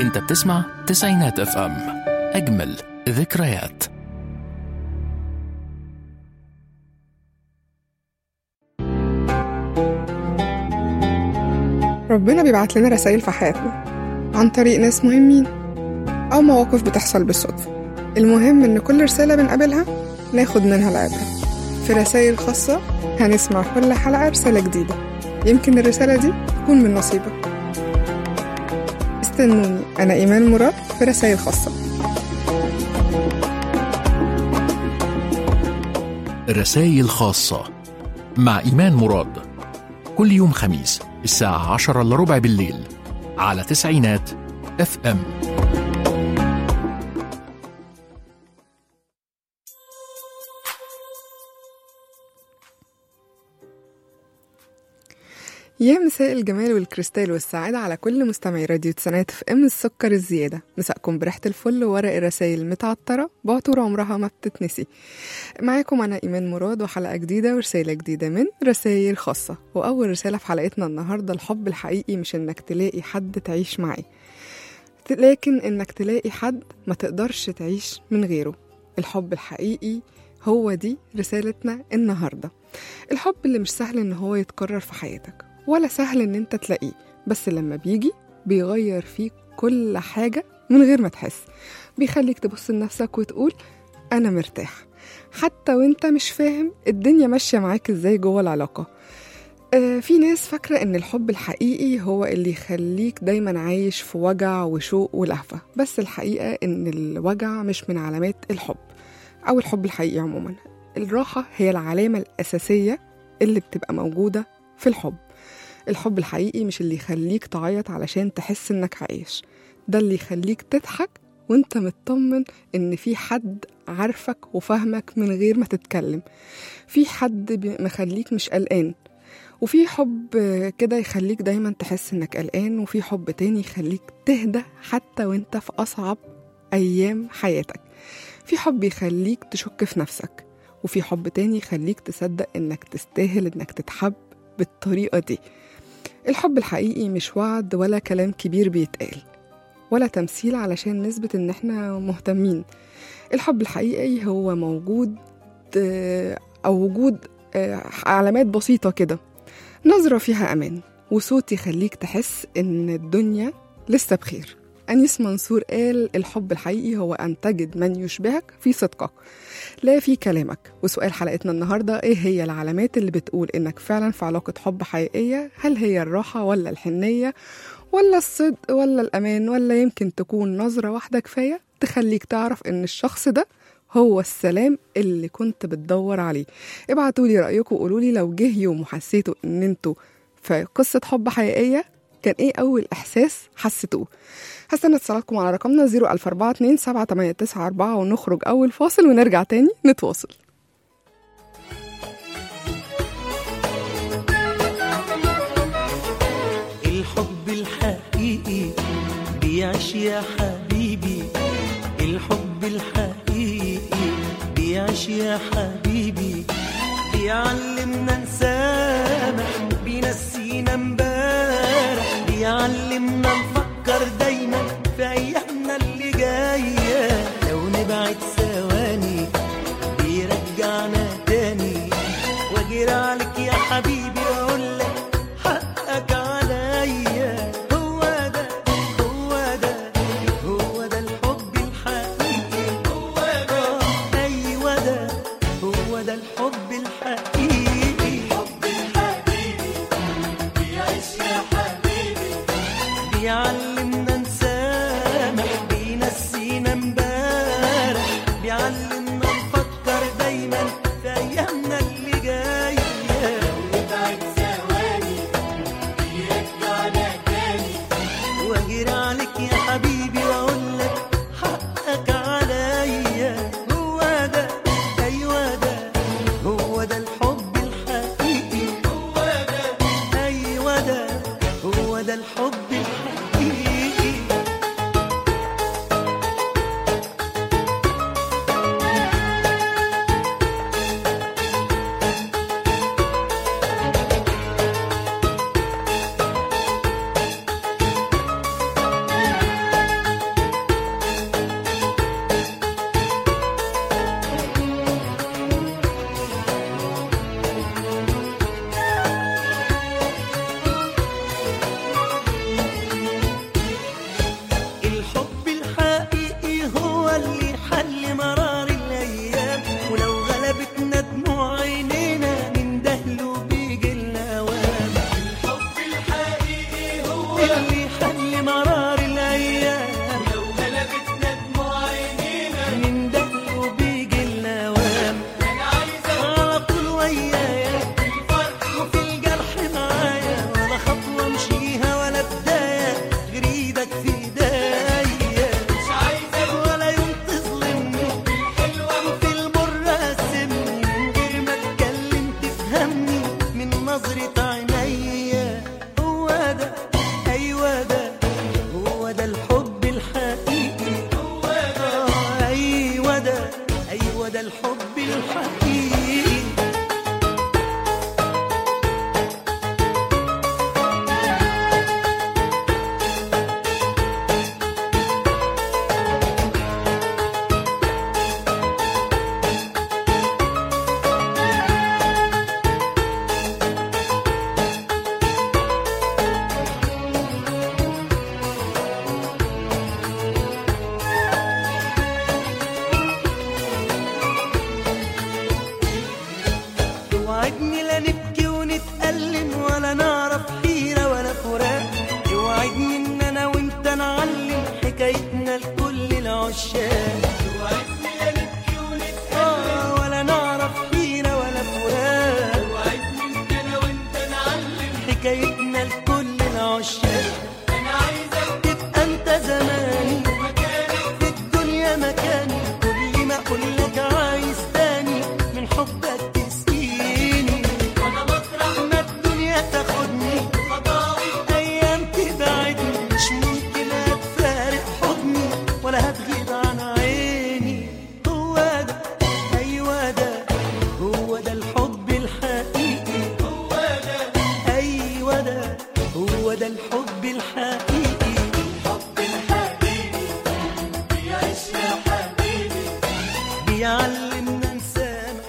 انت بتسمع تسعينات اف ام اجمل ذكريات ربنا بيبعت لنا رسائل في حياتنا عن طريق ناس مهمين أو مواقف بتحصل بالصدفة المهم إن كل رسالة بنقابلها ناخد منها العبرة في رسائل خاصة هنسمع كل حلقة رسالة جديدة يمكن الرسالة دي تكون من نصيبك استنوني أنا إيمان مراد في رسائل خاصة رسائل خاصة مع إيمان مراد كل يوم خميس الساعة عشرة إلا ربع بالليل على تسعينات اف ام يا مساء الجمال والكريستال والسعادة على كل مستمعي راديو تسعينات في ام السكر الزيادة مساءكم بريحة الفل وورق الرسايل المتعطرة بعطور عمرها ما بتتنسي معاكم أنا إيمان مراد وحلقة جديدة ورسالة جديدة من رسائل خاصة وأول رسالة في حلقتنا النهاردة الحب الحقيقي مش إنك تلاقي حد تعيش معاه لكن إنك تلاقي حد ما تقدرش تعيش من غيره الحب الحقيقي هو دي رسالتنا النهاردة الحب اللي مش سهل إن هو يتكرر في حياتك ولا سهل إن أنت تلاقيه بس لما بيجي بيغير فيك كل حاجة من غير ما تحس بيخليك تبص لنفسك وتقول أنا مرتاح حتى وانت مش فاهم الدنيا ماشية معاك ازاي جوه العلاقة آه في ناس فاكرة ان الحب الحقيقي هو اللي يخليك دايما عايش في وجع وشوق ولهفة بس الحقيقة ان الوجع مش من علامات الحب او الحب الحقيقي عموما الراحة هي العلامة الأساسية اللي بتبقى موجودة في الحب الحب الحقيقي مش اللي يخليك تعيط علشان تحس انك عايش ده اللي يخليك تضحك وانت مطمن ان في حد عارفك وفاهمك من غير ما تتكلم في حد بي- مخليك مش قلقان وفي حب كده يخليك دايما تحس انك قلقان وفي حب تاني يخليك تهدى حتى وانت في اصعب ايام حياتك في حب يخليك تشك في نفسك وفي حب تاني يخليك تصدق انك تستاهل انك تتحب بالطريقة دي الحب الحقيقي مش وعد ولا كلام كبير بيتقال ولا تمثيل علشان نثبت ان احنا مهتمين الحب الحقيقي هو موجود آه، او وجود آه، علامات بسيطة كده نظرة فيها امان وصوت يخليك تحس ان الدنيا لسه بخير أنيس منصور قال الحب الحقيقي هو أن تجد من يشبهك في صدقك لا في كلامك وسؤال حلقتنا النهاردة إيه هي العلامات اللي بتقول إنك فعلا في علاقة حب حقيقية هل هي الراحة ولا الحنية ولا الصدق ولا الأمان ولا يمكن تكون نظرة واحدة كفاية تخليك تعرف إن الشخص ده هو السلام اللي كنت بتدور عليه ابعتوا لي رأيكم وقولوا لي لو جه يوم وحسيتوا إن انتوا في قصة حب حقيقية كان ايه أول إحساس حسيتوه هستنى اتصالاتكم على رقمنا 00427 7894 ونخرج أول فاصل ونرجع تاني نتواصل الحب الحقيقي بيعيش يا حبيبي الحب الحقيقي بيعيش يا حبيبي بيعلمنا نسامح بينسينا امبارح بيعلمنا نفكر دايما في ايامنا اللي جايه لو نبعد ثواني بيرجعنا تاني واجري عليك يا حبيبي واقول لك حقك عليا هو ده هو ده هو ده الحب الحقيقي هو ده ايوه ده هو ده الحب الحقيقي حب الحقيقي بيعيش يا حبيبي بيعلمنا نسامح بينسينا امبارح بيعلمنا نفكر دايما في ايامنا اللي جايه نبعد ثواني بيرجعنا تاني واجري عليك يا حبيبي واقول لك حقك عليا هو ده ايوه ده هو ده الحب الحقيقي هو ده ايوه ده هو ده الحب الحقيقي اللي يحل مرار الايام لو غلبتنا دموع عينينا نندق وبيجي الاوام انا عايزك على طول ويايا في الفرح وفي الجرح معايا ولا خطوة امشيها ولا بداية غير ايدك في ايديا مش عايزك ولا يوم تظلمني الحلوة وفي المر قسمني من غير ما اتكلم تفهمني من نظرة عينيا هو ده ايوه ده هو ده الحب الحقيقي هو ده آه، ايوه ده ايوه ده الحب الحقيقي توعدني لا نبكي ونتألم ولا نعرف حيرة ولا فراق توعدني ان انا وانت نعلم حكايتنا لكل العشاق توعدني لا نبكي ونتقابل آه ولا نعرف حيرة ولا فراق توعدني ان انا وانت نعلم حكايتنا لكل العشاق انا عايزك تبقى انت زماني مكانك في الدنيا مكاني كل ما اقول لك عايز تاني من حبك تسقيني وانا مطرح ما الدنيا تاخدني خطاوي ايام تبعدني مش ممكن هتفارق حضني ولا هتغيب عن عيني هو ده ايوه ده هو ده الحب الحقيقي هو ده ايوه ده هو ده الحب الحقيقي الحب الحقيقي بيعيش يا حبيبي بيعلمنا نسامح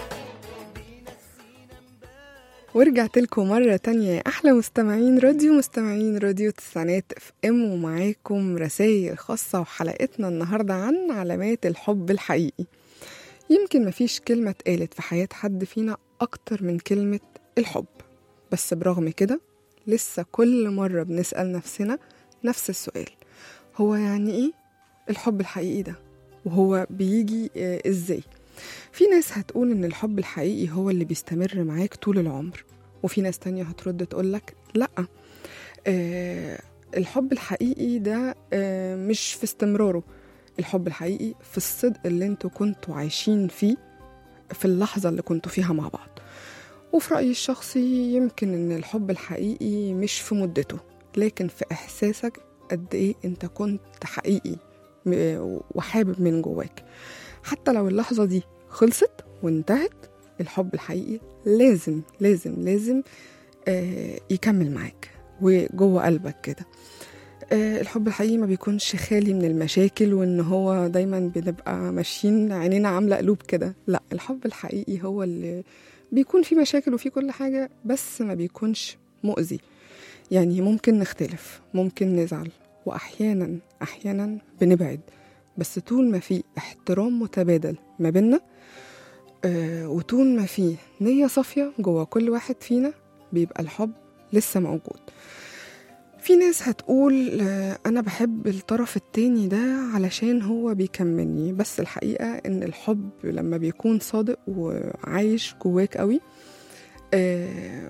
ورجعت لكم مرة تانية يا أحلى مستمعين راديو مستمعين راديو تسعينات اف ام ومعاكم رسائل خاصة وحلقتنا النهاردة عن علامات الحب الحقيقي يمكن مفيش كلمة اتقالت في حياة حد فينا أكتر من كلمة الحب بس برغم كده لسه كل مرة بنسأل نفسنا نفس السؤال هو يعني إيه الحب الحقيقي ده وهو بيجي آه، إزاي في ناس هتقول إن الحب الحقيقي هو اللي بيستمر معاك طول العمر وفي ناس تانية هترد تقولك لأ آه الحب الحقيقي ده آه مش في استمراره الحب الحقيقي في الصدق اللي انتوا كنتوا عايشين فيه في اللحظة اللي كنتوا فيها مع بعض وفي رأيي الشخصي يمكن إن الحب الحقيقي مش في مدته لكن في إحساسك قد إيه أنت كنت حقيقي م- وحابب من جواك حتى لو اللحظة دي خلصت وانتهت الحب الحقيقي لازم لازم لازم آه يكمل معاك وجوه قلبك كده آه الحب الحقيقي ما بيكونش خالي من المشاكل وان هو دايما بنبقى ماشيين عينينا عامله قلوب كده لا الحب الحقيقي هو اللي بيكون فيه مشاكل وفيه كل حاجه بس ما بيكونش مؤذي يعني ممكن نختلف ممكن نزعل واحيانا احيانا بنبعد بس طول ما في احترام متبادل ما بينا آه وطول ما في نية صافية جوه كل واحد فينا بيبقى الحب لسه موجود في ناس هتقول آه، أنا بحب الطرف التاني ده علشان هو بيكملني بس الحقيقة إن الحب لما بيكون صادق وعايش جواك قوي آه،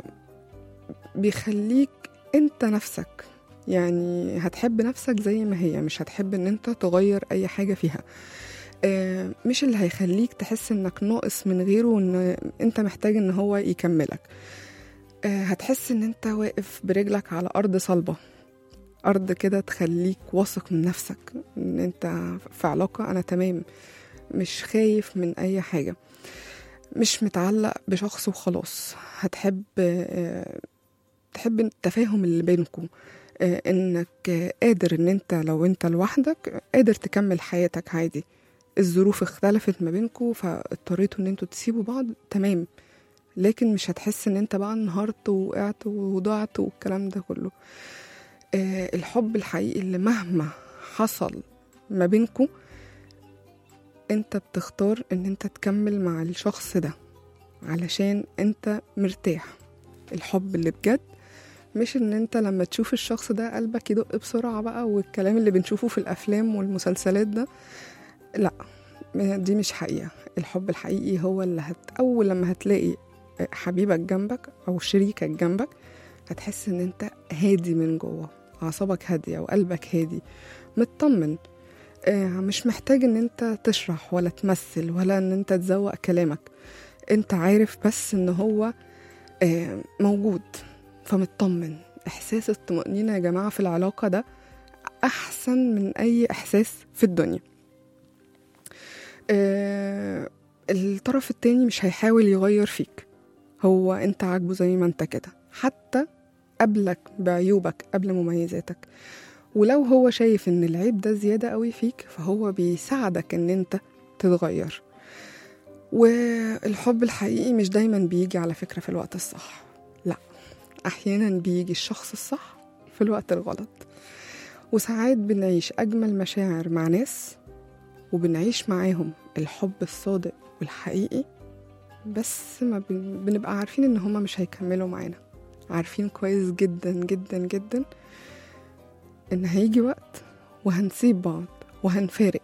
بيخليك أنت نفسك يعني هتحب نفسك زي ما هي مش هتحب إن أنت تغير أي حاجة فيها آه، مش اللي هيخليك تحس إنك ناقص من غيره وإن أنت محتاج إن هو يكملك آه، هتحس ان انت واقف برجلك على ارض صلبة ارض كده تخليك واثق من نفسك ان انت في علاقة انا تمام مش خايف من اي حاجة مش متعلق بشخص وخلاص هتحب آه، تحب التفاهم اللي بينكم آه، انك آه، قادر ان انت لو انت لوحدك قادر تكمل حياتك عادي الظروف اختلفت ما بينكم فاضطريتوا ان انتوا تسيبوا بعض تمام لكن مش هتحس ان انت بقى انهارت ووقعت وضعت والكلام ده كله آه الحب الحقيقي اللي مهما حصل ما بينكو انت بتختار ان انت تكمل مع الشخص ده علشان انت مرتاح الحب اللي بجد مش ان انت لما تشوف الشخص ده قلبك يدق بسرعة بقى والكلام اللي بنشوفه في الافلام والمسلسلات ده لا دي مش حقيقة الحب الحقيقي هو اللي هت اول لما هتلاقي حبيبك جنبك او شريكك جنبك هتحس ان انت هادي من جوه اعصابك هادية وقلبك هادي مطمن آه، مش محتاج ان انت تشرح ولا تمثل ولا ان انت تزوق كلامك انت عارف بس ان هو آه، موجود فمطمن احساس الطمأنينة يا جماعة في العلاقة ده احسن من اي احساس في الدنيا آه، الطرف التاني مش هيحاول يغير فيك هو انت عاجبه زي ما انت كده حتى قبلك بعيوبك قبل مميزاتك ولو هو شايف ان العيب ده زيادة قوي فيك فهو بيساعدك ان انت تتغير والحب الحقيقي مش دايما بيجي على فكرة في الوقت الصح لا احيانا بيجي الشخص الصح في الوقت الغلط وساعات بنعيش اجمل مشاعر مع ناس وبنعيش معاهم الحب الصادق والحقيقي بس ما بن- بنبقى عارفين ان هما مش هيكملوا معانا عارفين كويس جدا جدا جدا ان هيجي وقت وهنسيب بعض وهنفارق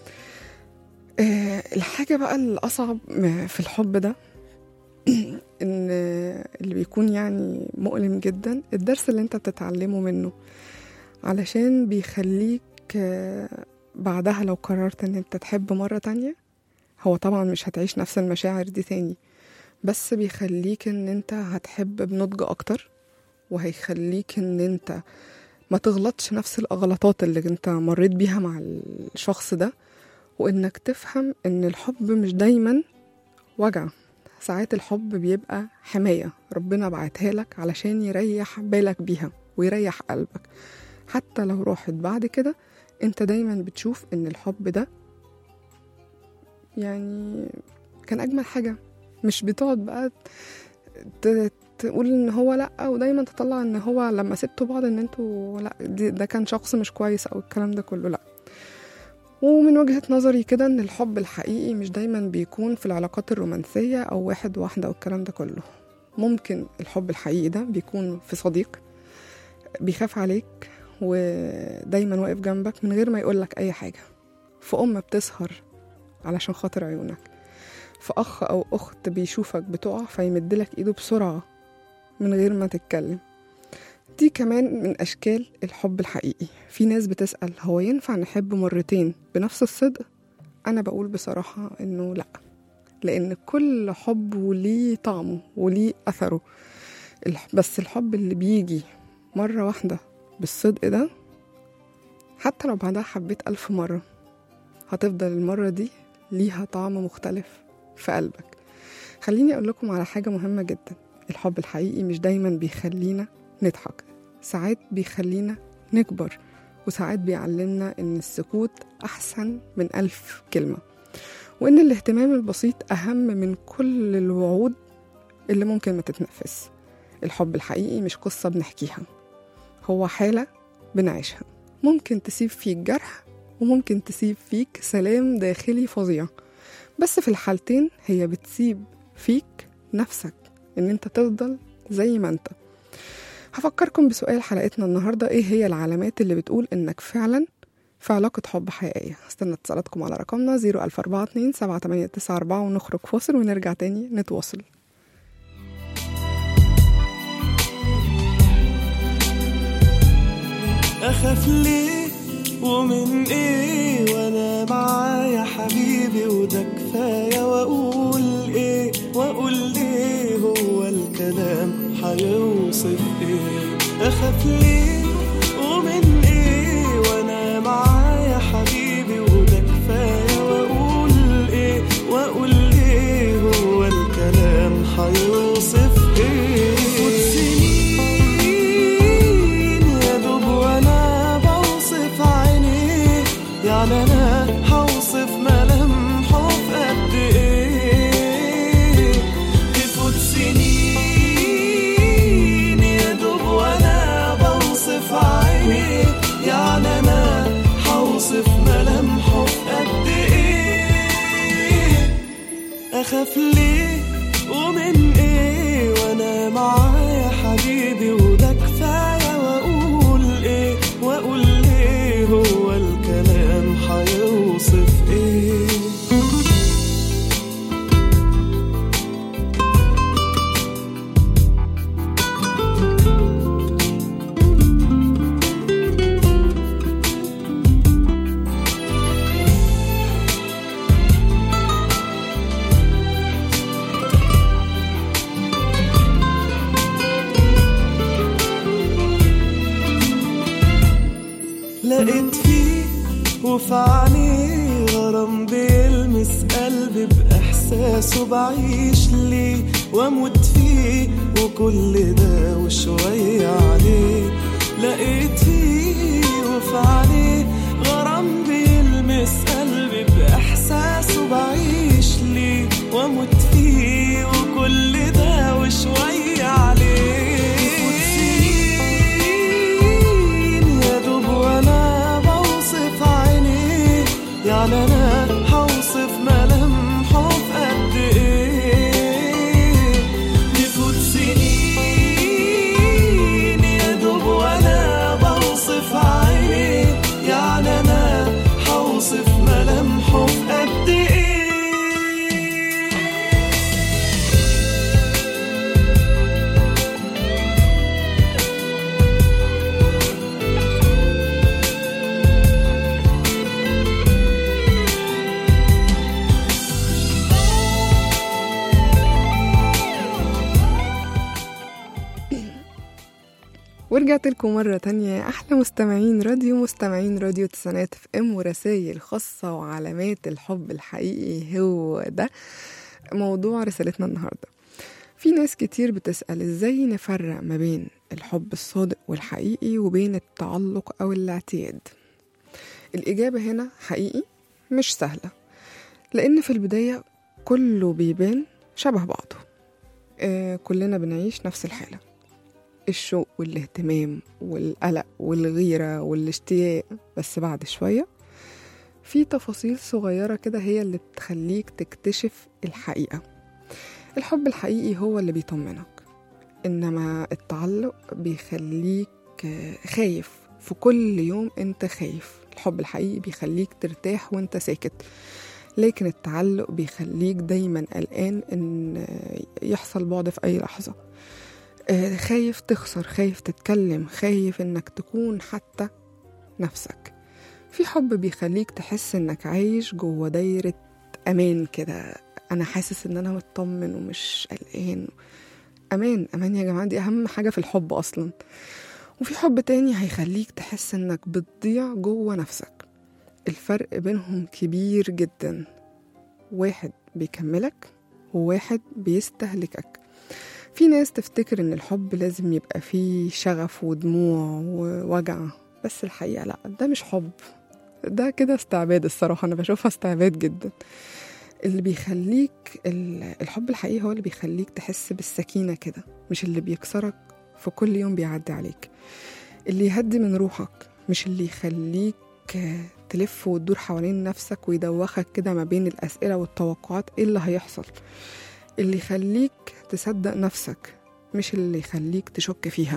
آه الحاجة بقى الأصعب م- في الحب ده إن اللي بيكون يعني مؤلم جدا الدرس اللي انت بتتعلمه منه علشان بيخليك آه، بعدها لو قررت ان انت تحب مرة تانية هو طبعا مش هتعيش نفس المشاعر دي تاني بس بيخليك ان انت هتحب بنضج اكتر وهيخليك ان انت ما تغلطش نفس الاغلاطات اللي انت مريت بيها مع الشخص ده وانك تفهم ان الحب مش دايما وجع ساعات الحب بيبقى حماية ربنا بعتها لك علشان يريح بالك بيها ويريح قلبك حتى لو راحت بعد كده انت دايما بتشوف ان الحب ده يعني كان اجمل حاجة مش بتقعد بقى ت- تقول ان هو لا ودايما تطلع ان هو لما سبتوا بعض ان انتوا لا دي- ده كان شخص مش كويس او الكلام ده كله لا ومن وجهة نظري كده ان الحب الحقيقي مش دايما بيكون في العلاقات الرومانسية او واحد واحدة والكلام ده كله ممكن الحب الحقيقي ده بيكون في صديق بيخاف عليك ودايما واقف جنبك من غير ما يقولك اي حاجة في ام بتسهر علشان خاطر عيونك في اخ او اخت بيشوفك بتقع فيمدلك ايده بسرعة من غير ما تتكلم دي كمان من أشكال الحب الحقيقي في ناس بتسأل هو ينفع نحب مرتين بنفس الصدق أنا بقول بصراحة إنه لأ لأن كل حب وليه طعمه وليه أثره الح- بس الحب اللي بيجي مرة واحدة بالصدق ده حتى لو بعدها حبيت ألف مرة هتفضل المرة دي ليها طعم مختلف في قلبك خليني أقول لكم على حاجة مهمة جدا الحب الحقيقي مش دايما بيخلينا نضحك ساعات بيخلينا نكبر وساعات بيعلمنا إن السكوت أحسن من ألف كلمة وإن الاهتمام البسيط أهم من كل الوعود اللي ممكن ما تتنفس الحب الحقيقي مش قصة بنحكيها هو حالة بنعيشها ممكن تسيب فيك جرح وممكن تسيب فيك سلام داخلي فظيع بس في الحالتين هي بتسيب فيك نفسك ان انت تفضل زي ما انت هفكركم بسؤال حلقتنا النهاردة ايه هي العلامات اللي بتقول انك فعلا في علاقة حب حقيقية استنى اتصالاتكم على رقمنا 00427 7894 ونخرج فاصل ونرجع تاني نتواصل اخاف ليه ومن ايه وانا معايا حبيبي وده كفايه واقول ايه واقول ليه هو الكلام هيوصف ايه اخاف ليه ومن ايه وانا معايا حبيبي وده كفايه واقول ايه واقول ليه هو الكلام هيوصف ايه سنين يا دوب وانا بوصف عينيه يعني انا هوصف ملامحه في قد ايه تفوت سنين يا دوب وانا بوصف عينيه يعني انا هوصف ملامحه في قد ايه اخاف ليه ومن ايه وانا معايا حبيبي وده كفايه لقيت فيه وفي عينيه غرام بيلمس قلبي بإحساسه بعيش ليه وأموت فيه وكل ده وشوية عليه لقيت فيه وفي عينيه غرام بيلمس قلبي بإحساسه بعيش ليه وأموت فيه وكل ده وشوية عليه يفوت سنين يا دوب وانا بوصف عينيه يعني انا هوصف ملامحه في قد ايه يفوت سنين يا دوب وانا بوصف عينيه يعني انا هوصف ملامحه في قد ايه ورجعت لكم مرة تانية يا أحلى مستمعين راديو مستمعين راديو تسعينات في ام ورسائل خاصة وعلامات الحب الحقيقي هو ده موضوع رسالتنا النهاردة في ناس كتير بتسأل ازاي نفرق ما بين الحب الصادق والحقيقي وبين التعلق أو الاعتياد الإجابة هنا حقيقي مش سهلة لأن في البداية كله بيبان شبه بعضه آه كلنا بنعيش نفس الحالة الشوق والاهتمام والقلق والغيرة والاشتياق بس بعد شوية في تفاصيل صغيرة كده هي اللي بتخليك تكتشف الحقيقة الحب الحقيقي هو اللي بيطمنك إنما التعلق بيخليك آه، خايف في كل يوم انت خايف الحب الحقيقي بيخليك ترتاح وانت ساكت لكن التعلق بيخليك دايما قلقان ان آه، يحصل بعد في اي لحظة آه، خايف تخسر خايف تتكلم خايف انك تكون حتى نفسك في حب بيخليك تحس انك عايش جوه دايرة امان كده انا حاسس ان انا مطمن ومش قلقان امان امان يا جماعة دي اهم حاجة في الحب اصلا وفي حب تاني هيخليك تحس انك بتضيع جوه نفسك الفرق بينهم كبير جدا واحد بيكملك وواحد بيستهلكك في ناس تفتكر ان الحب لازم يبقى فيه شغف ودموع ووجع بس الحقيقة لا ده مش حب ده كده استعباد الصراحة أنا بشوفها استعباد جدا اللي بيخليك ال- الحب الحقيقي هو اللي بيخليك تحس بالسكينة كده مش اللي بيكسرك في كل يوم بيعدي عليك اللي يهدي من روحك مش اللي يخليك آه، تلف وتدور حوالين نفسك ويدوخك كده ما بين الأسئلة والتوقعات ايه اللي هيحصل اللي يخليك تصدق نفسك مش اللي يخليك تشك فيها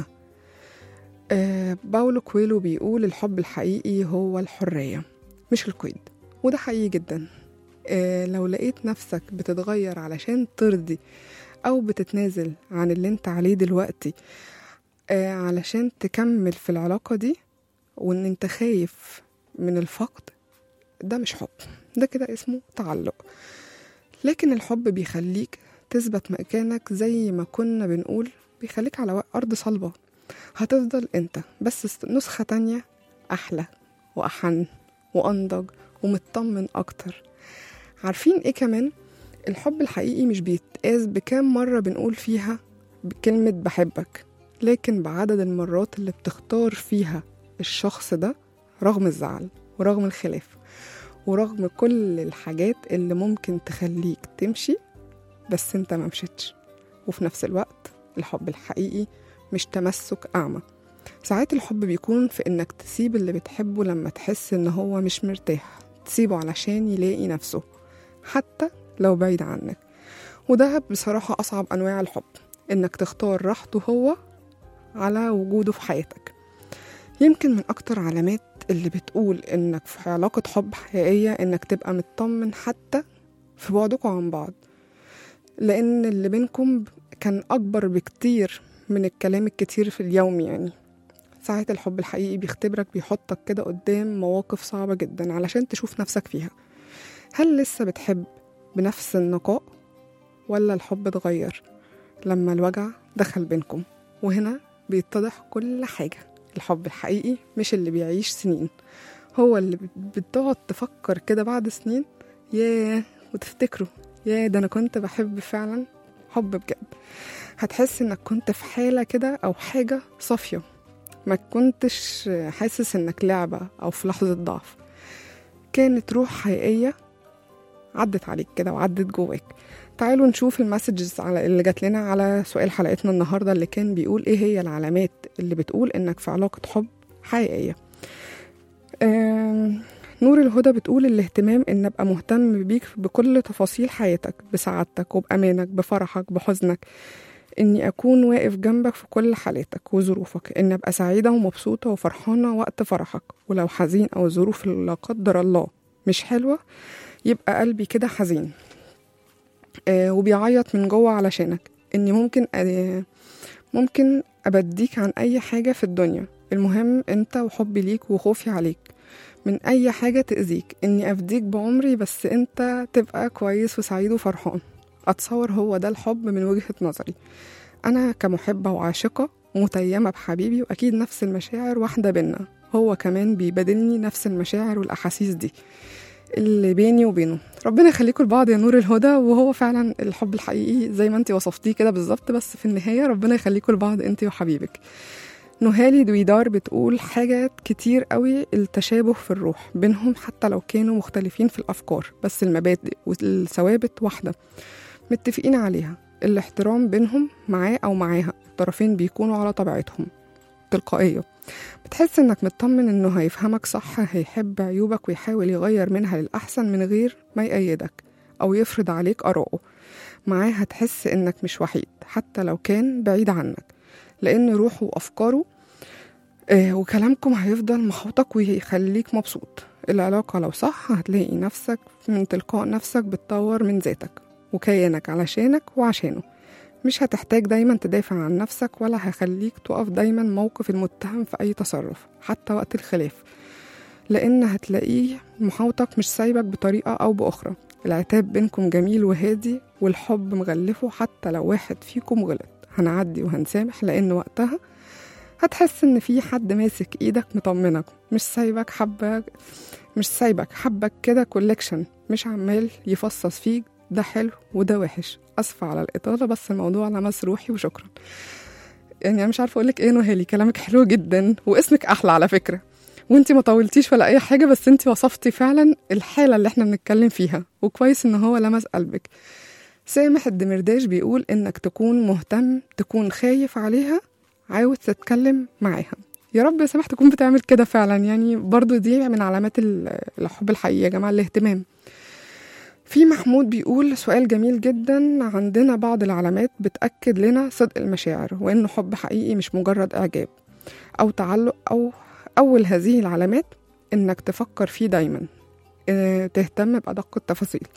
آه باولو كويلو بيقول الحب الحقيقي هو الحرية مش القيد وده حقيقي جدا آه لو لقيت نفسك بتتغير علشان ترضي أو بتتنازل عن اللي انت عليه دلوقتي آه علشان تكمل في العلاقة دي وان انت خايف من الفقد ده مش حب ده كده اسمه تعلق لكن الحب بيخليك تثبت مكانك زي ما كنا بنقول بيخليك على أرض صلبة هتفضل انت بس نسخة تانية أحلى وأحن وأنضج ومطمن أكتر عارفين إيه كمان؟ الحب الحقيقي مش بيتقاس بكام مرة بنقول فيها بكلمة بحبك لكن بعدد المرات اللي بتختار فيها الشخص ده رغم الزعل ورغم الخلاف ورغم كل الحاجات اللي ممكن تخليك تمشي بس انت ما مشيتش وفي نفس الوقت الحب الحقيقي مش تمسك أعمى ساعات الحب بيكون في إنك تسيب اللي بتحبه لما تحس إن هو مش مرتاح تسيبه علشان يلاقي نفسه حتى لو بعيد عنك وده بصراحة أصعب أنواع الحب إنك تختار راحته هو على وجوده في حياتك يمكن من أكتر علامات اللي بتقول إنك في علاقة حب حقيقية إنك تبقى مطمن حتى في بعدكم عن بعض لأن اللي بينكم كان أكبر بكتير من الكلام الكتير في اليوم يعني ساعات الحب الحقيقي بيختبرك بيحطك كده قدام مواقف صعبة جدا علشان تشوف نفسك فيها هل لسه بتحب بنفس النقاء ولا الحب اتغير لما الوجع دخل بينكم وهنا بيتضح كل حاجة الحب الحقيقي مش اللي بيعيش سنين هو اللي بت- بتقعد تفكر كده بعد سنين ياه وتفتكره ياه ده أنا كنت بحب فعلا حب بجد هتحس إنك كنت في حالة كده أو حاجة صافية ما كنتش حاسس إنك لعبة أو في لحظة ضعف كانت روح حقيقية عدت عليك كده وعدت جواك تعالوا نشوف المسجز على اللي جات لنا على سؤال حلقتنا النهارده اللي كان بيقول ايه هي العلامات اللي بتقول انك في علاقة حب حقيقية آم، نور الهدى بتقول الاهتمام ان ابقى مهتم بيك بكل تفاصيل حياتك بسعادتك وبأمانك بفرحك بحزنك اني اكون واقف جنبك في كل حالاتك وظروفك ان ابقى سعيدة ومبسوطة وفرحانة وقت فرحك ولو حزين او ظروف لا قدر الله مش حلوة يبقى قلبي كده حزين آه وبيعيط من جوه علشانك اني ممكن آه ممكن ابديك عن اي حاجه في الدنيا المهم انت وحبي ليك وخوفي عليك من اي حاجه تاذيك اني افديك بعمري بس انت تبقى كويس وسعيد وفرحان اتصور هو ده الحب من وجهه نظري انا كمحبه وعاشقه متيمه بحبيبي واكيد نفس المشاعر واحده بينا هو كمان بيبادلني نفس المشاعر والاحاسيس دي اللي بيني وبينه ربنا يخليكم لبعض يا نور الهدى وهو فعلا الحب الحقيقي زي ما انت وصفتيه كده بالظبط بس في النهايه ربنا يخليكم لبعض انت وحبيبك نهالي دويدار بتقول حاجات كتير قوي التشابه في الروح بينهم حتى لو كانوا مختلفين في الافكار بس المبادئ والثوابت واحده متفقين عليها الاحترام بينهم معاه او معاها الطرفين بيكونوا على طبيعتهم تلقائيه بتحس انك مطمن انه هيفهمك صح هيحب عيوبك ويحاول يغير منها للأحسن من غير ما يأيدك أو يفرض عليك آراءه معاه هتحس انك مش وحيد حتى لو كان بعيد عنك لأن روحه وأفكاره آه وكلامكم هيفضل محوطك ويخليك مبسوط العلاقة لو صح هتلاقي نفسك من تلقاء نفسك بتطور من ذاتك وكيانك علشانك وعشانه مش هتحتاج دايما تدافع عن نفسك ولا هيخليك تقف دايما موقف المتهم في أي تصرف حتى وقت الخلاف لأن هتلاقيه محاوطك مش سايبك بطريقة أو بأخرى العتاب بينكم جميل وهادي والحب مغلفه حتى لو واحد فيكم غلط هنعدي وهنسامح لأن وقتها هتحس إن في حد ماسك إيدك مطمنك مش سايبك حبك مش سايبك حبك كده كولكشن مش عمال يفصص فيك ده حلو وده وحش اسفه على الاطاله بس الموضوع لمس روحي وشكرا يعني انا مش عارفه اقول لك ايه نهالي كلامك حلو جدا واسمك احلى على فكره وانتي ما طولتيش ولا اي حاجه بس انتي وصفتي فعلا الحاله اللي احنا بنتكلم فيها وكويس ان هو لمس قلبك سامح الدمرداش بيقول انك تكون مهتم تكون خايف عليها عاوز تتكلم معاها يا رب يا سامح تكون بتعمل كده فعلا يعني برضو دي من علامات ال- الحب الحقيقي يا جماعه الاهتمام في محمود بيقول سؤال جميل جدا عندنا بعض العلامات بتأكد لنا صدق المشاعر وإنه حب حقيقي مش مجرد إعجاب أو تعلق أو أول هذه العلامات إنك تفكر فيه دايما آه، تهتم بأدق التفاصيل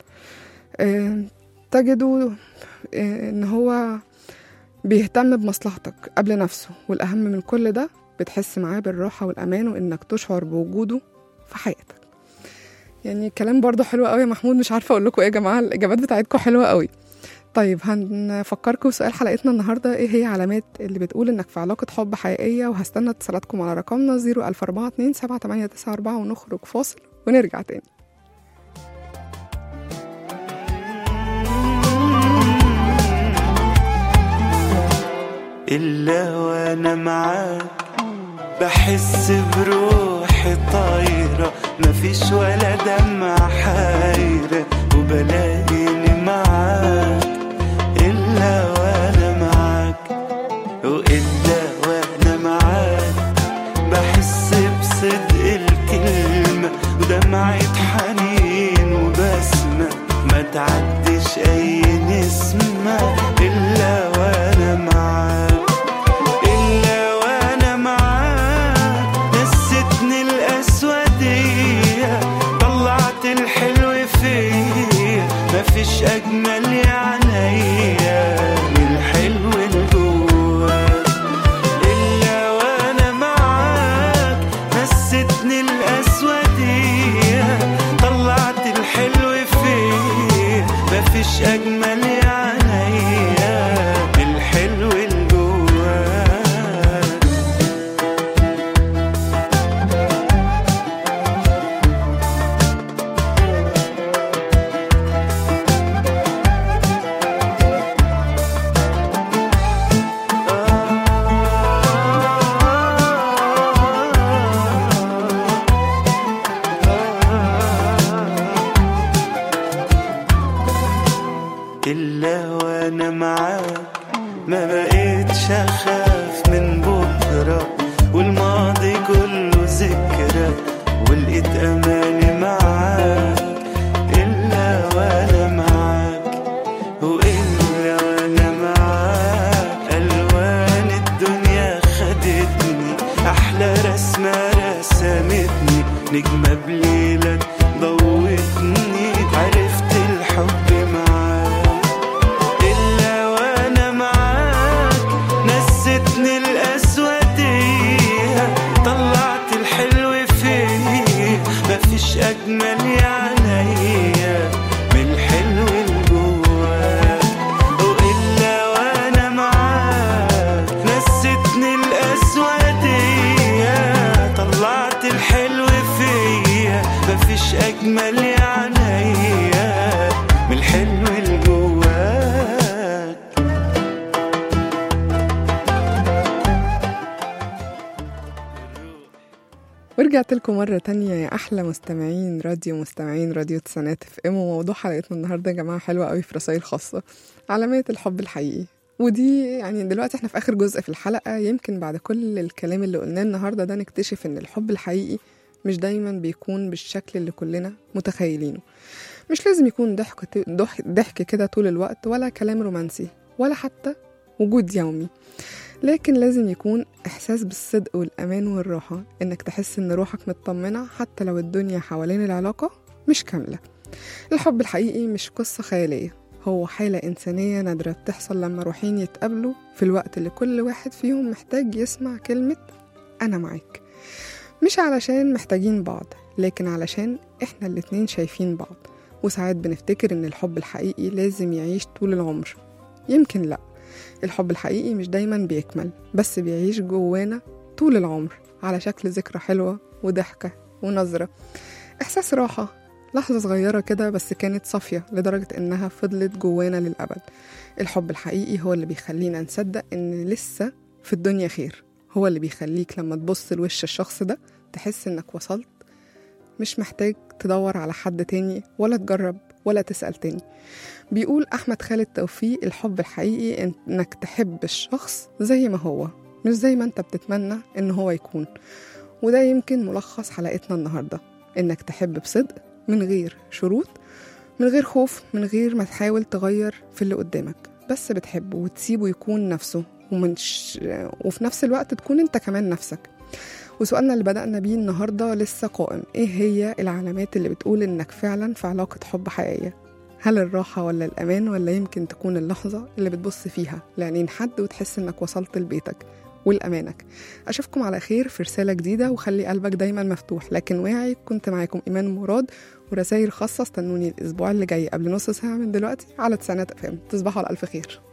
آه، تجده آه، إن هو بيهتم بمصلحتك قبل نفسه والأهم من كل ده بتحس معاه بالراحة والأمان وإنك تشعر بوجوده في حياتك يعني الكلام برضه حلو قوي يا محمود مش عارفه اقول لكم ايه يا جماعه الاجابات بتاعتكم حلوه قوي طيب هنفكركم بسؤال حلقتنا النهارده ايه هي علامات اللي بتقول انك في علاقه حب حقيقيه وهستنى اتصالاتكم على رقمنا 00442 7894 ونخرج فاصل ونرجع تاني إلا وأنا معاك بحس بروحي طايرة مفيش ولا دمعة حايرة وبلاقيني معاك إلا وأنا معاك وإلا وأنا معاك بحس بصدق الكلمة ودمعة حنين وبسمة ما تعدش أي نسمة إلا وأنا معاك إلا وأنا معاك نستني الأسودية طلعت الحلو فيا أحلى رسمة رسمتني نجمة بليلة ضوتني عرفت الحب معاك إلا وأنا معاك نستني الأسودية طلعت الحلو فيا مفيش أجمل يا عينيا من الحلو اللي جواك وإلا وأنا معاك نستني الأسودية طلعت الحلو فيا مفيش أجمل يا عينيا من الحلو اللي جواك ورجعت لكم مرة تانية يا أحلى مستمعين راديو مستمعين راديو تسانات اف ام وموضوع حلقتنا النهاردة يا جماعة حلوة قوي في رسائل خاصة علامات الحب الحقيقي ودي يعني دلوقتي احنا في آخر جزء في الحلقة يمكن بعد كل الكلام اللي قلناه النهاردة ده نكتشف إن الحب الحقيقي مش دايما بيكون بالشكل اللي كلنا متخيلينه مش لازم يكون ضحك ضحك ضحك كده طول الوقت ولا كلام رومانسي ولا حتى وجود يومي لكن لازم يكون إحساس بالصدق والأمان والراحة إنك تحس إن روحك مطمنة حتى لو الدنيا حوالين العلاقة مش كاملة الحب الحقيقي مش قصة خيالية هو حالة إنسانية نادرة بتحصل لما روحين يتقابلوا في الوقت اللي كل واحد فيهم محتاج يسمع كلمة أنا معاك مش علشان محتاجين بعض لكن علشان إحنا الاتنين شايفين بعض وساعات بنفتكر إن الحب الحقيقي لازم يعيش طول العمر يمكن لأ الحب الحقيقي مش دايما بيكمل بس بيعيش جوانا طول العمر على شكل ذكرى حلوة وضحكة ونظرة إحساس راحة لحظة صغيرة كده بس كانت صافية لدرجة إنها فضلت جوانا للأبد الحب الحقيقي هو اللي بيخلينا نصدق إن لسه في الدنيا خير هو اللي بيخليك لما تبص لوش الشخص ده تحس إنك وصلت مش محتاج تدور على حد تاني ولا تجرب ولا تسأل تاني بيقول أحمد خالد توفيق الحب الحقيقي إنك تحب الشخص زي ما هو مش زي ما أنت بتتمنى إن هو يكون وده يمكن ملخص حلقتنا النهاردة إنك تحب بصدق من غير شروط من غير خوف من غير ما تحاول تغير في اللي قدامك بس بتحبه وتسيبه يكون نفسه ومنش وفي نفس الوقت تكون انت كمان نفسك وسؤالنا اللي بدأنا بيه النهاردة لسه قائم ايه هي العلامات اللي بتقول انك فعلا في علاقة حب حقيقية هل الراحة ولا الأمان ولا يمكن تكون اللحظة اللي بتبص فيها لعينين حد وتحس إنك وصلت لبيتك والأمانك أشوفكم على خير في رسالة جديدة وخلي قلبك دايما مفتوح لكن واعي كنت معاكم إيمان مراد ورسائل خاصة استنوني الأسبوع اللي جاي قبل نص ساعة من دلوقتي على تسعينات أفهم تصبحوا على ألف خير